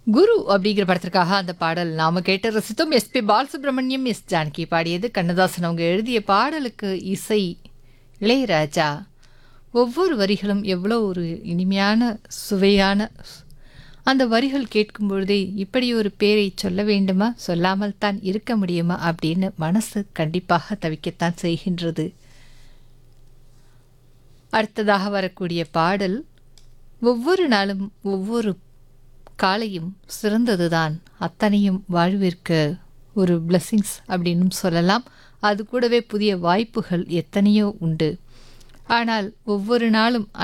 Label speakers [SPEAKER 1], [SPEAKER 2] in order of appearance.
[SPEAKER 1] குரு அப்படிங்கிற படத்திற்காக அந்த பாடல் நாம கேட்டு ரசித்தோம் எஸ்பி பாலசுப்ரமணியம் எஸ் ஜானகி பாடியது கண்ணதாசன் அவங்க எழுதிய பாடலுக்கு இசை இளையராஜா ஒவ்வொரு வரிகளும் எவ்வளோ ஒரு இனிமையான சுவையான அந்த வரிகள் கேட்கும் பொழுதே இப்படி ஒரு பேரை சொல்ல வேண்டுமா சொல்லாமல் தான் இருக்க முடியுமா அப்படின்னு மனசு கண்டிப்பாக தவிக்கத்தான் செய்கின்றது அடுத்ததாக வரக்கூடிய பாடல் ஒவ்வொரு நாளும் ஒவ்வொரு காலையும் சிறந்ததுதான் அத்தனையும் வாழ்விற்கு ஒரு பிளெஸ்ஸிங்ஸ் அப்படின்னும் சொல்லலாம் அது கூடவே புதிய வாய்ப்புகள் எத்தனையோ உண்டு ஆனால் ஒவ்வொரு நாளும்